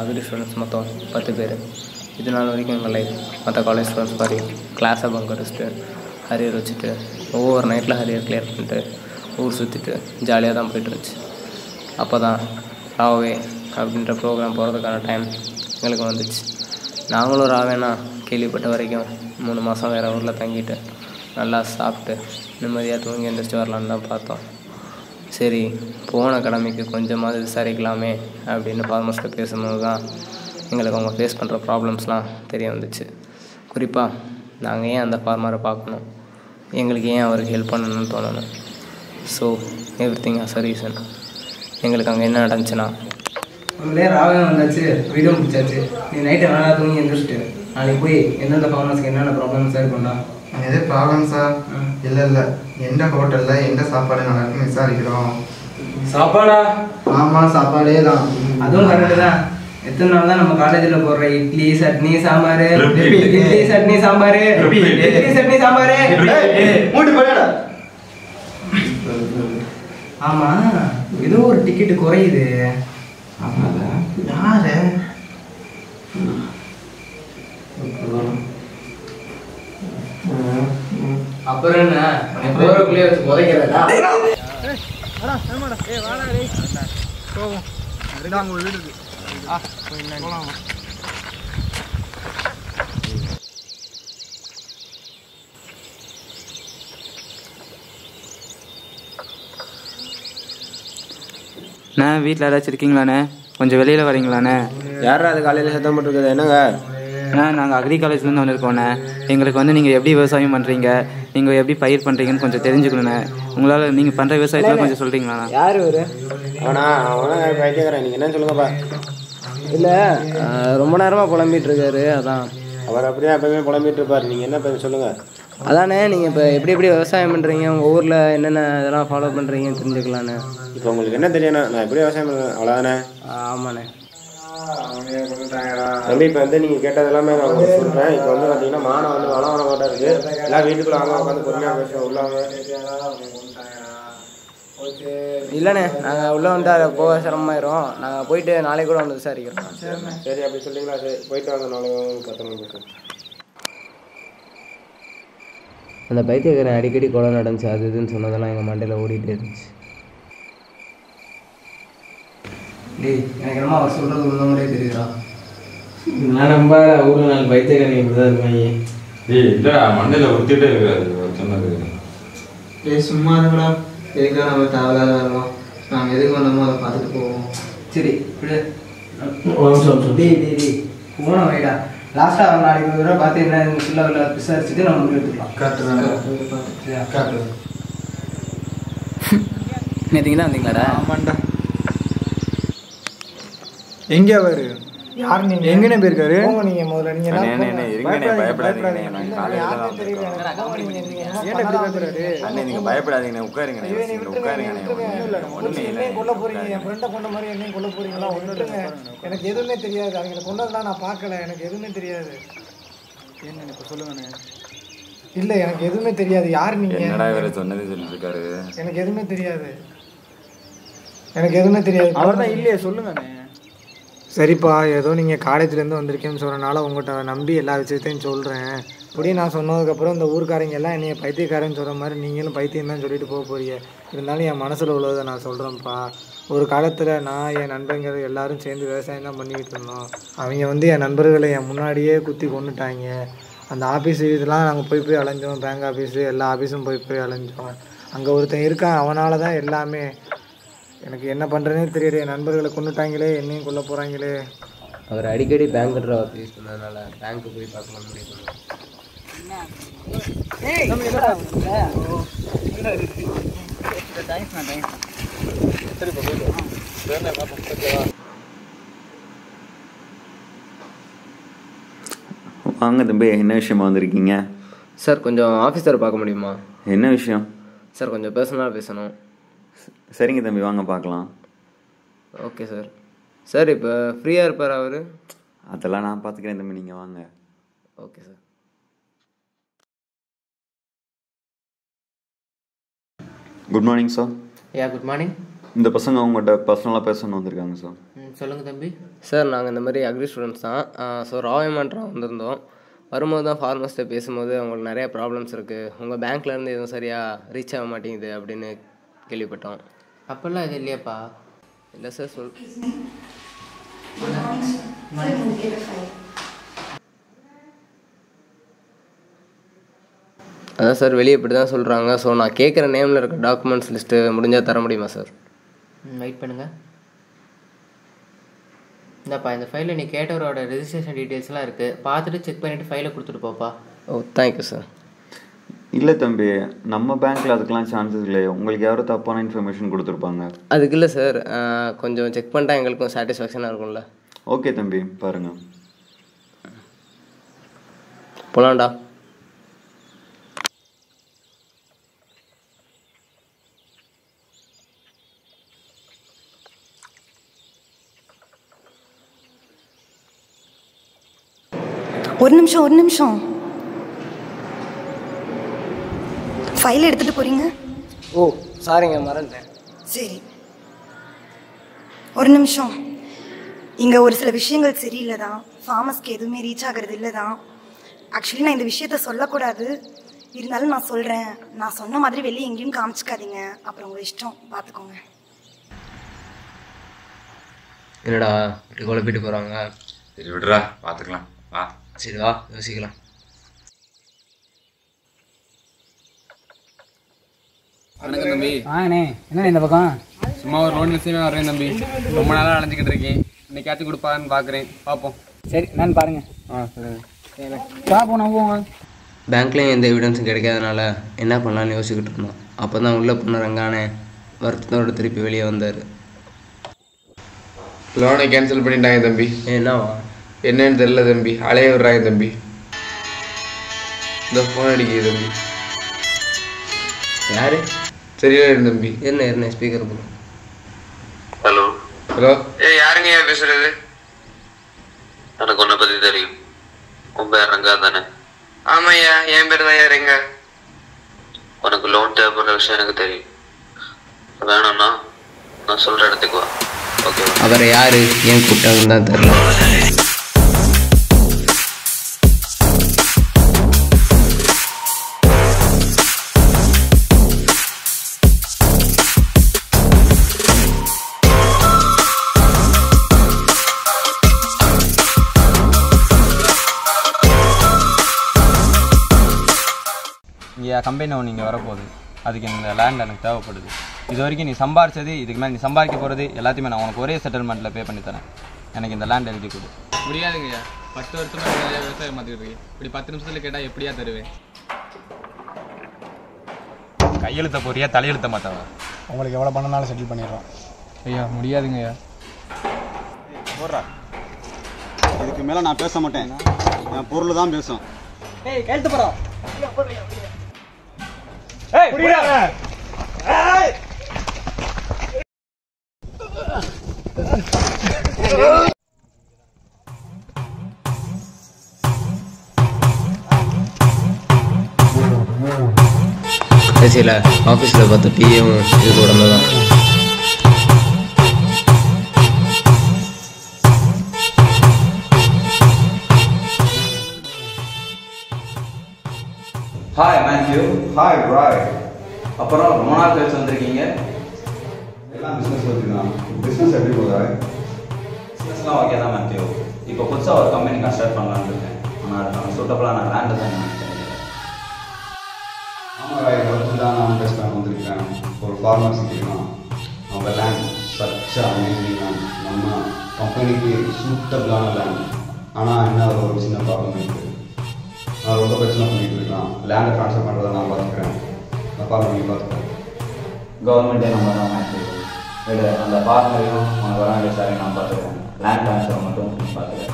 Agri students மொத்தம் பத்து பேர் இது நாள் வரைக்கும் எங்கள் லைஃப் மற்ற காலேஜ் ஸ்டூடெண்ட்ஸ் மாதிரி கிளாஸை பங்க் அடிச்சுட்டு ஹரியர் வச்சுட்டு ஒவ்வொரு நைட்டில் ஹரியர் கிளியர் பண்ணிட்டு ஊர் சுற்றிட்டு ஜாலியாக தான் போயிட்டு இருந்துச்சு அப்போ தான் ராவே அப்படின்ற ப்ரோக்ராம் போகிறதுக்கான டைம் எங்களுக்கு வந்துச்சு நாங்களும் ராவேனா கேள்விப்பட்ட வரைக்கும் மூணு மாதம் வேறு ஊரில் தங்கிட்டு நல்லா சாப்பிட்டு நிம்மதியாக தூங்கி எந்திரிச்சு வரலான்னு தான் பார்த்தோம் சரி போன கடமைக்கு கொஞ்சமாவது விசாரிக்கலாமே அப்படின்னு ஃபார்மர்ஸ்ட்டு பேசும்போது தான் எங்களுக்கு அவங்க ஃபேஸ் பண்ணுற ப்ராப்ளம்ஸ்லாம் தெரிய வந்துச்சு குறிப்பாக நாங்கள் ஏன் அந்த ஃபார்மரை பார்க்கணும் எங்களுக்கு ஏன் அவருக்கு ஹெல்ப் பண்ணணும்னு தோணணும் so everything has a reason எங்களுக்கு அங்கே என்ன நடந்துச்சுன்னா உங்களே ராவே வந்தாச்சு வீடியோ முடிச்சாச்சு நீ நைட்டு நல்லா தூங்கி எழுந்திரிச்சிட்டு நாளைக்கு போய் எந்தெந்த ஃபார்மர்ஸ்க்கு என்னென்ன ப்ராப்ளம் சரி பண்ணா எது ப்ராப்ளம்ஸா இல்லை இல்லை எந்த ஹோட்டலில் எந்த சாப்பாடு நல்லா இருக்குன்னு விசாரிக்கிறோம் சாப்பாடா ஆமாம் சாப்பாடே தான் அதுவும் கரெக்டு தான் எத்தனை நாள் தான் நம்ம காலேஜில் போடுற இட்லி சட்னி சாம்பார் Repeat. இட்லி சட்னி சாம்பார் Repeat. இட்லி சட்னி சாம்பார் மூட்டு போயிடா ஆமா ஏதோ ஒரு டிக்கெட் குறையுது யாரு அப்புறம் என்ன போறக்குள்ளே வச்சு உதைக்கிறதா அண்ணா வீட்டில் ஏதாச்சும் இருக்கீங்களாண்ணே கொஞ்சம் வெளியில் வரீங்களாண்ணே யாரா அது காலையில் சத்தம் போட்டுருக்குது என்னங்க அண்ணா நாங்கள் அக்ரி காலேஜ்லேருந்து வந்திருக்கோண்ணே எங்களுக்கு வந்து நீங்கள் எப்படி விவசாயம் பண்ணுறீங்க நீங்கள் எப்படி பயிர் பண்ணுறீங்கன்னு கொஞ்சம் தெரிஞ்சுக்கணுண்ணே உங்களால் நீங்கள் பண்ணுற விவசாயத்தில் கொஞ்சம் சொல்கிறீங்களாண்ணா யார் இவரு அவனா அவனா பைத்தியக்காரன் நீங்கள் என்ன சொல்லுங்கப்பா இல்லை ரொம்ப நேரமாக புலம்பிட்டு இருக்காரு அதான் அவர் அப்படியே எப்பவுமே புலம்பிட்டு இருப்பார் நீங்கள் என்ன இப்போ சொல்லுங்கள் அதானே நீங்கள் இப்போ எப்படி எப்படி விவசாயம் பண்ணுறீங்க உங்கள் ஊரில் என்னென்ன இதெல்லாம் ஃபாலோ பண்ணுறீங்கன்னு தெரிஞ்சுக்கலாண்ணே இப்போ உங்களுக்கு என்ன தெரியணும் நான் எப்படி விவசாயம் பண்ணுவேன் அவ்வளோதானே ஆமாண்ணே தம்பி இப்போ வந்து நீங்கள் கேட்டது எல்லாமே நான் உங்களுக்கு சொல்கிறேன் இப்போ வந்து பார்த்தீங்கன்னா மானம் வந்து வளம் வர மாட்டா இருக்குது எல்லாம் வீட்டுக்குள்ள வாங்க உட்காந்து பொறுமையாக பேசுவோம் உள்ளாங்க இல்லைண்ணே நாங்கள் உள்ளே வந்து அதை போக சிரமமாயிரும் நாங்கள் போயிட்டு நாளைக்கு கூட வந்து விசாரிக்கிறோம் சரி அப்படி சொல்றீங்களா சரி போயிட்டு வாங்க நாளைக்கு பத்து மணி பேசுவோம் அந்த பைத்தியக்காரன் அடிக்கடி கொலை நடந்துச்சு அது இதுன்னு சொன்னதெல்லாம் எங்கள் மண்டையில் ஓடிட்டே இருந்துச்சு டேய் எனக்கு என்னமோ அவர் சொல்றது உள்ள மாதிரியே தெரியுதா நான் நம்ப ஊரில் நாலு பைத்தியக்காரங்க இப்படி தான் இருப்பாங்க ஏய் இல்லடா மண்டையில் உறுத்திட்டே இருக்காது அவர் சொன்னது டேய் சும்மா இருங்கடா எதுக்காக நம்ம தேவையில்லாத வரலாம் நாங்கள் எதுக்கு வந்தோமோ அதை பார்த்துட்டு போவோம் சரி இப்படி டேய் டேய் டேய் போன வைடா லாஸ்ட்டாக ஒரு நாளைக்கு ஒரு தடவை பார்த்து என்ன சொல்ல வரல விசாரிச்சுட்டு நம்ம முடிவு எடுத்துக்கலாம் சரியா? நேற்றுக்கு தான் வந்தீங்களாடா ஆமாண்டா எங்க அவரு யார் நீங்க எங்கனே போயிருக்காரு போங்க நீங்க முதல்ல நீங்க அண்ணே, எல்லாம் அண்ணே, போங்க. இருங்கண்ணே, பயப்படாதீங்க, பயப்படாதீங்க, பயப்படாதீங்க. நாங்க இல்ல, காலையில யாருன்னே தான் தெரியல வந்திருக்கோம். எனக்கு. போங்க நீங்க, நீங்க ஏன்டா இப்படி பயப்படுறாரு? அண்ணே நீங்கள் பயப்படாதீங்கண்ணே உட்காருங்கண்ணே இவனை நீங்கள் விட்டுருங்க, உட்காருங்கண்ணே விட்டுருங்க. ஒண்ணும் இல்ல, இல்லை, முடிச்சு ஒண்ணுமே இல்லை என்னையும் கொல்ல போறீங்க என் ஃப்ரெண்டை கொண்ட மாதிரி என்னையும் கொல்ல போறீங்களா ஒன்றுங்க எனக்கு எதுவுமே தெரியாது அவங்களை கொண்டதெல்லாம் நான் பார்க்கல எனக்கு எதுவுமே தெரியாது என்ன இப்ப சொல்லுங்கண்ணே இல்ல எனக்கு எதுவுமே தெரியாது யார் நீங்க என்னடா இவரை சொன்னது சொல்லிட்டு இருக்காரு எனக்கு எதுவுமே தெரியாது எனக்கு எதுவுமே தெரியாது அவர் தான் இல்லையே சொல்லுங்கண்ணே சரிப்பா ஏதோ நீங்கள் காலேஜ்லேருந்து வந்திருக்கேன்னு சொன்னனால உங்கள்கிட்ட நம்பி எல்லா விஷயத்தையும் சொல்கிறேன் இப்படி நான் சொன்னதுக்கப்புறம் இந்த ஊர்க்காரங்க எல்லாம் என்னைய பைத்தியக்காரன்னு சொல்கிற மாதிரி நீங்களும் பைத்தியம் தான் சொல்லிட்டு போக போறீங்க இருந்தாலும் என் மனசில் உள்ளதை நான் சொல்கிறேன்ப்பா ஒரு காலத்தில் நான் என் நண்பர்கள் எல்லாரும் சேர்ந்து விவசாயம் தான் பண்ணிக்கிட்டு இருந்தோம் அவங்க வந்து என் நண்பர்களை என் முன்னாடியே குத்தி கொண்டுட்டாங்க அந்த ஆஃபீஸ் இதெல்லாம் நாங்கள் போய் போய் அலைஞ்சோம் பேங்க் ஆஃபீஸு எல்லா ஆஃபீஸும் போய் போய் அலைஞ்சோம் அங்கே ஒருத்தன் இருக்கான் அவனால தான் எல்லாமே எனக்கு என்ன பண்ணுறதுனே தெரியல என் நண்பர்களை கொண்டுட்டாங்களே என்னையும் கொல்ல போகிறாங்களே அவர் அடிக்கடி பேங்க் கட்டுற ஒர்க் யூஸ் பண்ணதுனால பேங்க்கு போய் பார்க்கணும் முடியும் வாங்க தம்பி என்ன விஷயமா வந்திருக்கீங்க சார் கொஞ்சம் ஆஃபீஸரை பார்க்க முடியுமா என்ன விஷயம் சார் கொஞ்சம் பர்சனலாக பேசணும் சரிங்க தம்பி வாங்க பார்க்கலாம் ஓகே சார் சார் இப்போ ஃப்ரீயாக இருப்பார் அவர் அதெல்லாம் நான் பார்த்துக்கிறேன் தம்பி நீங்கள் வாங்க okay sir good morning sir yeah good morning இந்த பசங்க அவங்ககிட்ட பர்சனலாக பேசணும்னு வந்திருக்காங்க சார் ம் சொல்லுங்கள் தம்பி சார் நாங்கள் இந்த மாதிரி அக்ரி ஸ்டூடெண்ட்ஸ் தான் ஸோ ராயமன்றம் வந்திருந்தோம் வரும்போது தான் ஃபார்மர்ஸ்ட்டை பேசும்போது அவங்களுக்கு நிறைய ப்ராப்ளம்ஸ் இருக்குது உங்கள் பேங்க்லேருந்து எதுவும் சரியாக ரீச் ஆக மாட்டேங்குது அப்படின்னு கேள்விப்பட்டோம் அப்போல்லாம் இது இல்லையாப்பா இல்லை சார் சொல் அதான் சார் வெளியே இப்படி தான் சொல்கிறாங்க ஸோ நான் கேட்குற நேமில் இருக்க டாக்குமெண்ட்ஸ் லிஸ்ட்டு முடிஞ்சால் தர முடியுமா சார் ம் வெயிட் பண்ணுங்கள் இந்தாப்பா இந்த ஃபைலில் நீ கேட்டவரோட ரெஜிஸ்ட்ரேஷன் டீட்டெயில்ஸ்லாம் இருக்குது பார்த்துட்டு செக் பண்ணிவிட்டு ஃபைலை கொடுத்துட்டு போப்பா ஓ தேங்க்யூ சார் இல்லை தம்பி நம்ம பேங்க்கில் அதுக்கெலாம் சான்சஸ் இல்லையே உங்களுக்கு யாரும் தப்பான இன்ஃபர்மேஷன் கொடுத்துருப்பாங்க அதுக்கு இல்லை சார் கொஞ்சம் செக் பண்ணிட்டா எங்களுக்கும் சாட்டிஸ்ஃபேக்ஷனாக இருக்கும்ல ஓகே தம்பி பாருங்கள் போலாம்டா ஒரு நிமிஷம் ஒரு நிமிஷம் ஃபைல் எடுத்துட்டு போறீங்க ஓ சாரிங்க மறந்துட்டேன் சரி ஒரு நிமிஷம் இங்க ஒரு சில விஷயங்கள் சரியில்லை தான் ஃபார்மஸ்க்கு எதுவுமே ரீச் ஆகிறது இல்லை தான் ஆக்சுவலி நான் இந்த விஷயத்த சொல்லக்கூடாது இருந்தாலும் நான் சொல்றேன் நான் சொன்ன மாதிரி வெளியே எங்கேயும் காமிச்சிக்காதீங்க அப்புறம் உங்க இஷ்டம் பார்த்துக்கோங்க என்னடா இப்படி குழப்பிட்டு போகிறாங்க சரி விடுறா பார்த்துக்கலாம் வா சரி வா யோசிக்கலாம் வணக்கம் தம்பி வாங்கண்ணே என்ன இந்த பக்கம் சும்மா ஒரு லோன் விஷயமே வரேன் தம்பி ரொம்ப நாளாக அலைஞ்சிக்கிட்டு இருக்கேன் இன்னைக்காச்சும் கொடுப்பான்னு பார்க்குறேன் பார்ப்போம் சரி நான் பாருங்க ஆ சரி பார்ப்போம் நான் போவோம் பேங்க்லேயும் எந்த எவிடன்ஸும் கிடைக்காதனால என்ன பண்ணலாம்னு யோசிச்சுக்கிட்டு இருந்தோம் அப்போ தான் உள்ளே போன ரங்கானே வருத்தத்தோட திருப்பி வெளியே வந்தார் லோனை கேன்சல் பண்ணிட்டாங்க தம்பி என்னவா என்னன்னு தெரியல தம்பி அலைய விடுறாங்க தம்பி இந்த ஃபோன் அடிக்குது தம்பி யாரு சரியா இரு தம்பி என்ன என்ன ஸ்பீக்கர் போடும் ஹலோ ஹலோ ஏ யாருங்க ஏன் பேசுறது எனக்கு உன்னை பத்தி தெரியும் உன் பேர் ரங்கா தானே ஆமாய்யா என் பேர் தான் யாருங்க உனக்கு லோன் தேவைப்படுற விஷயம் எனக்கு தெரியும் வேணும்னா நான் சொல்ற இடத்துக்கு வா ஓகேவா அவரை யாரு ஏன் கூப்பிட்டாங்கன்னு தான் தெரியல இங்கே கம்பெனி ஒன்று இங்கே வரப்போகுது அதுக்கு இந்த லேண்ட் எனக்கு தேவைப்படுது இது வரைக்கும் நீ சம்பாரிச்சது இதுக்கு மேலே நீ சம்பாதிக்க போகிறது எல்லாத்தையுமே நான் உனக்கு ஒரே செட்டில்மெண்ட்டில் பே பண்ணி தரேன் எனக்கு இந்த லேண்ட் எழுதி கொடு முடியாதுங்கய்யா பத்து வருஷமா நிறைய விவசாயம் பார்த்துக்கிட்டு இருக்கேன் இப்படி பத்து நிமிஷத்தில் கேட்டால் எப்படியா தருவேன் கையெழுத்த போறியா தலையெழுத்த மாட்டாவா உங்களுக்கு எவ்வளோ பண்ணனாலும் செட்டில் பண்ணிடுறோம் ஐயா முடியாதுங்கய்யா போடுறா இதுக்கு மேலே நான் பேச மாட்டேன் என் பொருள் தான் பேசும் ஏய் கழுத்து போறோம் கடைசியில் ஆஃபீஸில் பார்த்த பிஏவும் இது கூட தான் ஹாய் மேத்யூ ஹாய் ராய் அப்புறம் ரொம்ப நாள் கழிச்சு வந்திருக்கீங்க எல்லாம் பிஸ்னஸ் வச்சுக்கலாம் பிஸ்னஸ் எப்படி போதா பிஸ்னஸ்லாம் ஓகே தான் மேத்யூ இப்போ புதுசாக ஒரு கம்பெனி கன்ஸ்ட்ரக்ட் பண்ணலான்னு இருக்கேன் ஆனால் அதுக்கான சூட்டபுளான லேண்டு தான் எனக்கு தெரியல ஆமாம் ராய் ஒர்க்கு தான் நான் பேசுகிறேன் வந்திருக்கேன் ஒரு ஃபார்மர் சிட்டிலாம் அவங்க லேண்ட் சச்ச அமேசிங் லேண்ட் நம்ம கம்பெனிக்கு சூட்டபிளான லேண்ட் ஆனால் என்ன ஒரு சின்ன ப்ராப்ளம் இருக்குது நான் ரொம்ப பிரச்சனை பண்ணிட்டு இருக்கான் லேண்டை ட்ரான்ஸ்ஃபர் பண்ணுறதை நான் பார்த்துக்கிறேன் அப்பார்ட்மெண்ட் நீ பார்த்துக்கிறேன் கவர்மெண்ட்டே நம்ம தான் மேத்யூ விடு அந்த பார்ட்னரையும் உனக்கு வர வேண்டிய சாரி நான் பார்த்துக்கிறேன் லேண்ட் ட்ரான்ஸ்ஃபர் மட்டும் நீ பார்த்துக்கிறேன்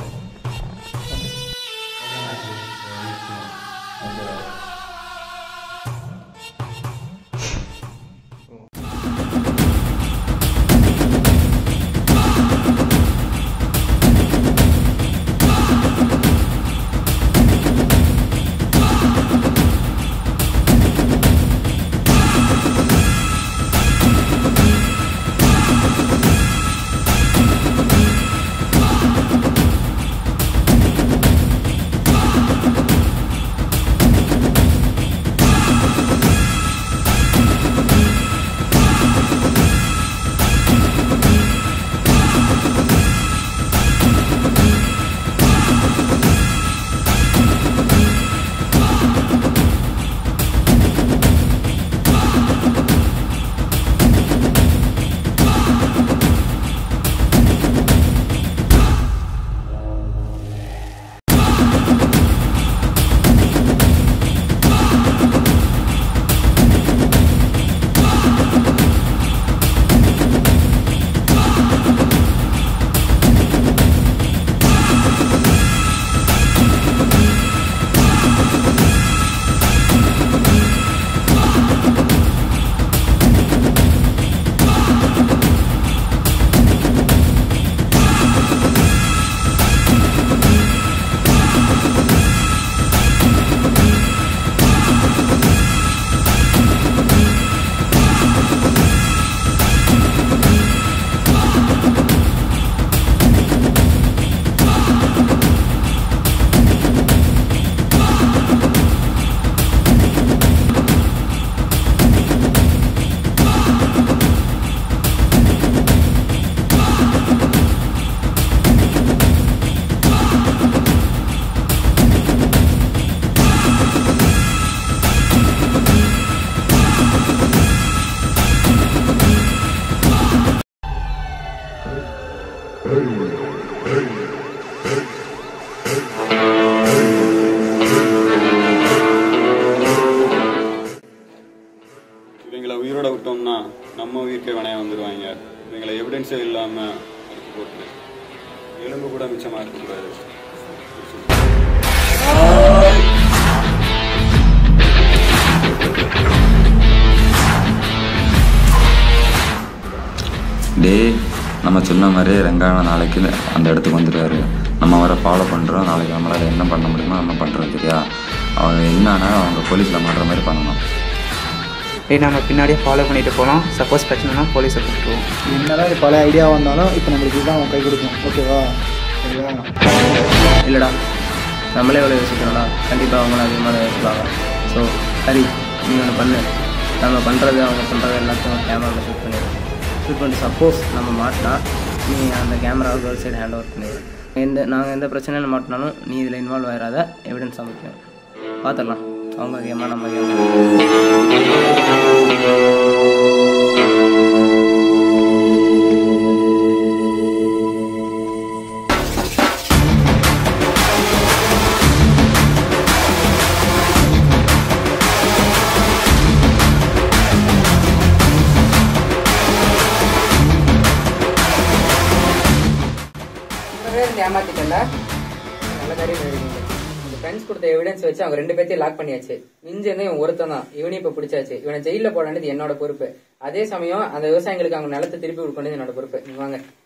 எவிடன்ஸே இல்லாமல் போட்டு எலும்பு கூட மிச்சமாக இருக்கக்கூடாது டேய் நம்ம சொன்ன மாதிரியே ரெங்காயணம் நாளைக்கு அந்த இடத்துக்கு வந்துடுவாரு நம்ம அவரை ஃபாலோ பண்ணுறோம் நாளைக்கு நம்மளால் என்ன பண்ண முடியுமோ நம்ம பண்ணுறோம் சரியா அவங்க என்னன்னா அவங்க போலீஸில் மாட்டுற மாதிரி பண்ணணும் டேய் நம்ம பின்னாடியே ஃபாலோ பண்ணிட்டு போகலாம் சப்போஸ் பிரச்சனைனா போலீஸை கூப்பிட்டுருவோம் என்னதான் இது பல ஐடியா வந்தாலும் இப்போ நம்மளுக்கு இதுதான் அவன் கை கொடுக்கும் ஓகேவா சரியா இல்லைடா நம்மளே எவ்வளோ யோசிக்கிறோம்டா கண்டிப்பாக அவங்களும் அதிகமாக யோசிப்பாங்க ஸோ ஹரி நீ ஒன்று பண்ணு நம்ம பண்ணுறது அவங்க பண்ணுறது எல்லாத்தையும் கேமராவில் ஷூட் பண்ணிடு ஷூட் பண்ணிட்டு சப்போஸ் நம்ம மாட்டினா நீ அந்த கேமராவை கேர்ள் சைடு ஹேண்ட் ஓவர் பண்ணிடு எந்த நாங்கள் எந்த பிரச்சனையில் மாட்டினாலும் நீ இதில் இன்வால்வ் ஆயிடாத எவிடன்ஸ் அமைக்கணும் பார்த்துடலாம் அவங்க கேமா நம்ம ஏமாத்திட்டல நல்ல காரியம் இருக்கீங்க உங்க ஃப்ரெண்ட்ஸ் கொடுத்த எவிடன்ஸ் வச்சு அவங்க ரெண்டு பேர்த்தையும் லாக் பண்ணியாச்சு மிஞ்சி இருந்தா இவன் ஒருத்தன் தான் இவனையும் இப்ப பிடிச்சாச்சு இவனை ஜெயில போட வேண்டியது என்னோட பொறுப்பு அதே சமயம் அந்த விவசாயிகளுக்கு அவங்க நிலத்தை திருப்பி கொடுக்க வேண்டியது என்னோட பொறுப்பு நீங்க வாங்க